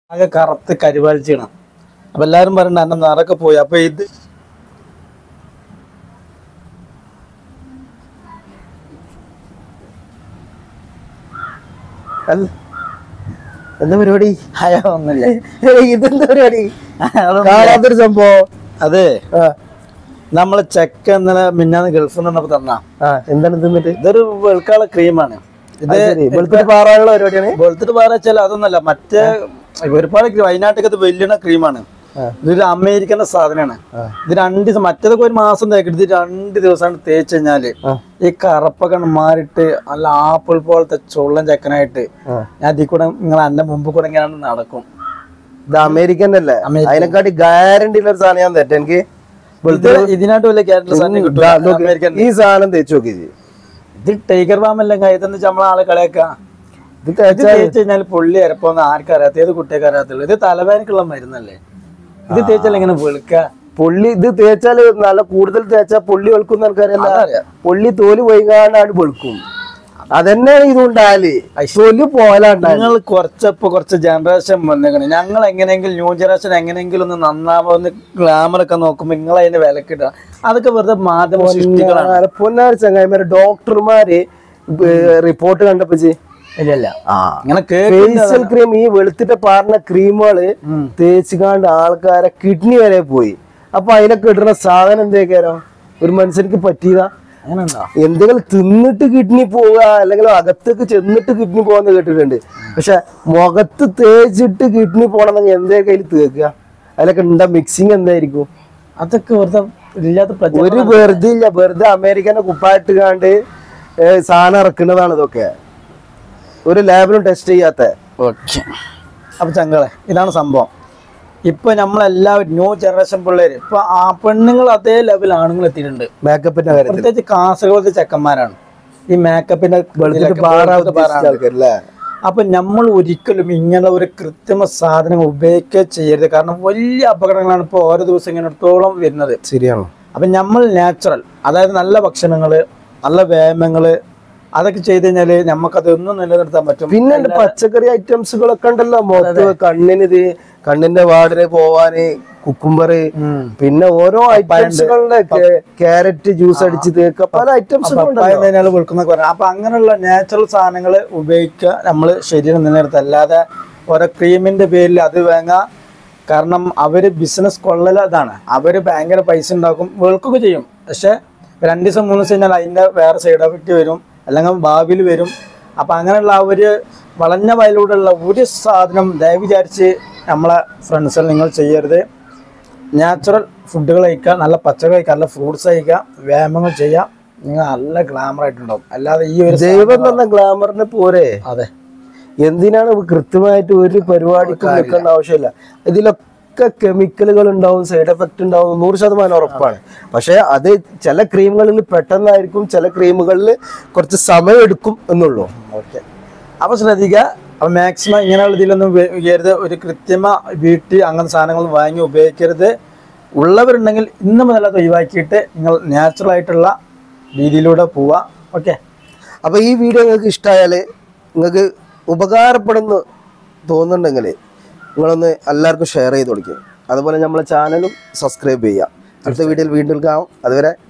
ആകെ കറുത്ത് കരിവാളിച്ചാണ് അപ്പൊ എല്ലാരും പറയണ്ട എന്നെ നിറക്കെ പോയി അപ്പൊ ഇത് അല്ല എന്താ പരിപാടി അയാ ഒന്നുമില്ല ഏയ്, ഇതെന്താ പരിപാടി അതൊന്നുമില്ല. കാണാത്തൊരു സംഭവം അതെ ആ നമ്മളെ ചെക്ക ഇന്നലെ മിന്നാന്ന് ഗൾഫിൽ നിന്നപ്പോ തന്നാ ആ എന്താണ് ഇത് എന്നിട്ട് ഇതൊരു വെളുക്കാള ക്രീമാണ് ഇത് അത് ശരി വെളുത്തിട്ട് പാറാനുള്ള പരിപാടിയാണ് വെളുത്തിട്ട് പറയാ വെച്ചാൽ അതൊന്നല്ല മറ്റേ ഒരുപാട് ക്രീം വയനാട്ടിലൊക്കെ വലിയ ക്രീമാണ് ആ. ഇതൊരു അമേരിക്കന്റെ സാധനമാണ് ആ. ഇത് രണ്ട് ദിവസം മറ്റേതൊക്കെ ഒരു മാസം തേക്കും ഇത് രണ്ട് ദിവസമാണ് തേച്ച് കഴിഞ്ഞാല് ആ. ഈ കറപ്പൊക്കെ മാറിയിട്ട് നല്ല ആപ്പിൾ പോലത്തെ ചുള്ളൻ ചെക്കനായിട്ട് ആ. ഞാൻ അതിൽ കൂടെ നിങ്ങൾ എന്റെ മുമ്പ് കൂടെ ഇങ്ങനെ നടക്കും ഇത് അമേരിക്കൻ അല്ലേ അമേരിക്കൻ. അതിനെക്കാട്ടി ഗ്യാരണ്ടി ഉള്ള ഒരു സാധനം ഞാൻ തെറ്റ എനിക്ക് ഇത് ഇതിനായിട്ട് വലിയ ക്യാരക്ടർ സാധനം ഇതാ, കിട്ടും നോക്ക്. അമേരിക്കൻ ഈ സാധനം തേച്ച് നോക്കി ഇജ്ജ്. ഇത് ടൈഗർ ബാമല്ല ഇതെന്ന് വെച്ചാൽ നമ്മളെ ആളെ കളയാക്കാം ഇത് ഇത് തേച്ചാ തേച്ച് കഴിഞ്ഞാൽ പുള്ളി അരപ്പോന്ന് ആർക്കും അറിയാത്ത ഏത് കുട്ടിയൊക്കെ അറിയാത്തുള്ളൂ ഇത് തലവേദനക്കുള്ള മരുന്നല്ലേ ഇത് തേച്ചാൽ ഇങ്ങനെ വെളുക്ക പൊള്ളി ഇത് തേച്ചാല് നല്ല കൂടുതൽ തേച്ചാ പൊള്ളി വെളുക്കുന്ന ആൾക്കാരല്ല അതറിയാം. പൊള്ളി തോല് പോയിക്കാണ്ടാണ് വെളുക്കും അതന്നെയാണ് ഇതുണ്ടായാല് തൊലി പോലാണ്ടായി നിങ്ങൾ കുറച്ചപ്പോ കുറച്ച് ജനറേഷൻ വന്നേക്കണേ ഞങ്ങൾ എങ്ങനെയെങ്കിലും ന്യൂ ജനറേഷൻ എങ്ങനെയെങ്കിലും ഒന്ന് നന്നാവുന്ന ഗ്ലാമർ ഒക്കെ നോക്കുമ്പോ നിങ്ങൾ അതിന്റെ വിലക്കിടുക അതൊക്കെ വെറുതെ മാധ്യമ സൃഷ്ടികളാണ് പൊന്നാർ ചങ്ങായിമാര് ഡോക്ടർമാര് റിപ്പോർട്ട് കണ്ടപ്പോ ഇജ്ജ്? ഇല്ലല്ല ആ ഇങ്ങനെ ഫേഷ്യൽ ക്രീം ഈ വെളുത്തിട്ട് പാർന്ന ക്രീമുകള് തേച്ചുകാണ്ട് ആൾക്കാരെ കിഡ്നി വരെ പോയി അപ്പൊ അതിലൊക്കെ ഇടുന്ന സാധനം എന്തേക്കാരോ ഒരു മനുഷ്യർക്ക് പറ്റിയതാ അങ്ങനെ ഉണ്ടോ എന്തെങ്കിലും തിന്നിട്ട് കിഡ്നി പോവുക അല്ലെങ്കിൽ അകത്തേക്ക് ചെന്നിട്ട് കിഡ്നി പോകാന്ന് കേട്ടിട്ടുണ്ട് പക്ഷെ മുഖത്ത് തേച്ചിട്ട് കിഡ്നി പോകണമെന്നെങ്കിൽ എന്തേ കയ്യിൽ തേക്കുക അതിലൊക്കെ ഉണ്ടാ മിക്സിങ് എന്തായിരിക്കും അതൊക്കെ വെറുതെ ഇല്ലാത്ത പ്രച- ഒരു വെറുതെ ഇല്ല വെറുതെ അമേരിക്കനെ കുപ്പായിട്ട് കാണ്ട് ഏ, സാധനം ഇറക്കുന്നതാണ് ഇതൊക്കെ ഒരു ലാബിലും ടെസ്റ്റ് ചെയ്യാത്ത ഓക്കെ അപ്പൊ ചങ്കളെ ഇതാണ് സംഭവം ഇപ്പൊ നമ്മളെല്ലാവരും ന്യൂ ജനറേഷൻ പിള്ളേര് ഇപ്പൊ ആ പെണ്ണുങ്ങൾ അതേ ലെവൽ ആണുങ്ങൾ എത്തിയിട്ടുണ്ട് മേക്കപ്പിന്റെ കാര്യത്തിൽ പ്രത്യേകിച്ച് കാസർഗോഡത്തെ ചെക്കന്മാരാണ് ഈ മേക്കപ്പിന്റെ വെളുത്തിട്ട് ഇതിലൊക്കെ പാറാ വെളുത്തിട്ട് ഉദ്ദേശിച്ച പാറാണ്. ആൾക്കാരല്ലേ അപ്പൊ നമ്മൾ ഒരിക്കലും ഇങ്ങനെ ഒരു കൃത്രിമ സാധനങ്ങൾ ഉപയോഗിക്കുക ചെയ്യരുത് കാരണം വലിയ അപകടങ്ങളാണ് ഇപ്പോൾ ഓരോ ദിവസം ഇങ്ങനെ എടുത്തോളം വരുന്നത് ശരിയാണോ അപ്പൊ നമ്മൾ നാച്ചുറൽ അതായത് നല്ല ഭക്ഷണങ്ങള് നല്ല വ്യായാമങ്ങള് അതൊക്കെ ചെയ്ത് കഴിഞ്ഞാല് നമുക്കത് ഒന്നും നിലനിർത്താൻ പറ്റും പിന്നെ ഉണ്ട് പച്ചക്കറി ഐറ്റംസുകളൊക്കെ ഉണ്ടല്ലോ മുഖത്ത് കണ്ണിന് ഇത് കണ്ണിന്റെ വാടിന് പോവാന് കുക്കുംബർ ഉം. പിന്നെ ഓരോ ഐറ്റംസുകളുടെ ക്യാരറ്റ് ജ്യൂസ് അടിച്ച് തേക്കുക പല ഐറ്റംസുകളും പപ്പായ കഴിഞ്ഞാൽ വെളുക്കുന്ന കുറേ അപ്പൊ അങ്ങനെയുള്ള നാച്ചുറൽ സാധനങ്ങൾ ഉപയോഗിക്കുക നമ്മൾ ശരീരം നിലനിർത്തുക അല്ലാതെ ഓരോ ക്രീമിന്റെ പേരിൽ അത് വാങ്ങുക കാരണം അവര് ബിസിനസ് കൊള്ളല അതാണ് അവര് ഭയങ്കര പൈസ ഉണ്ടാക്കും വെളുക്കുകയൊക്കെ ചെയ്യും പക്ഷെ രണ്ട് ദിവസം മൂന്ന് ദിവസം കഴിഞ്ഞാൽ അതിന്റെ വേറെ സൈഡ് എഫക്റ്റ് വരും അല്ലെങ്കിൽ ഭാവിയിൽ വരും അപ്പൊ അങ്ങനെയുള്ള ആ ഒരു വളഞ്ഞ വയലൂടെയുള്ള ഒരു സാധനം ദയവ് വിചാരിച്ച് നമ്മളെ ഫ്രണ്ട്സിൽ നിങ്ങൾ ചെയ്യരുത് നാച്ചുറൽ ഫുഡുകൾ കഴിക്കുക നല്ല പച്ചക്കറി കഴിക്കുക നല്ല ഫ്രൂട്ട്സ് കഴിക്കുക വ്യായാമങ്ങൾ ചെയ്യുക നിങ്ങൾ നല്ല ഗ്ലാമർ ആയിട്ടുണ്ടാവും അല്ലാതെ ഈ ഒരു ദൈവം തന്ന ഗ്ലാമറിന് പോരെ അതെ എന്തിനാണ് കൃത്യമായിട്ട് ഒരു പരിപാടിക്കും നിൽക്കേണ്ട ആവശ്യമില്ല ഇതിലൊക്കെ കെമിക്കലുകൾ ഉണ്ടാവും സൈഡ് എഫക്റ്റ് ഉണ്ടാവും നൂറ് ശതമാനം ഉറപ്പാണ് പക്ഷെ അത് ചില ക്രീമുകളിൽ പെട്ടെന്നായിരിക്കും ചില ക്രീമുകളിൽ കുറച്ച് സമയം എടുക്കും എന്നുള്ളൂ ഓക്കെ അപ്പോൾ ശ്രദ്ധിക്കുക അപ്പോൾ മാക്സിമം ഇങ്ങനെയുള്ള ഇതിലൊന്നും ഉപയോഗിക്കരുത് ഒരു കൃത്രിമ ബ്യൂട്ടി അങ്ങനത്തെ സാധനങ്ങൾ വാങ്ങി ഉപയോഗിക്കരുത് ഉള്ളവരുണ്ടെങ്കിൽ ഇന്ന് മുതൽ അത് ഒഴിവാക്കിയിട്ട് നിങ്ങൾ നാച്ചുറൽ ആയിട്ടുള്ള രീതിയിലൂടെ പോവുക ഓക്കെ അപ്പൊ ഈ വീഡിയോ നിങ്ങൾക്ക് ഇഷ്ടമായാൽ നിങ്ങൾക്ക് ഉപകാരപ്പെടുന്നു തോന്നുന്നുണ്ടെങ്കിൽ നിങ്ങളൊന്ന് എല്ലാവർക്കും ഷെയർ ചെയ്ത് കൊടുക്കുക അതുപോലെ നമ്മളെ ചാനലും സബ്സ്ക്രൈബ് ചെയ്യുക അടുത്ത വീഡിയോയിൽ വീണ്ടും കാണാം അതുവരെ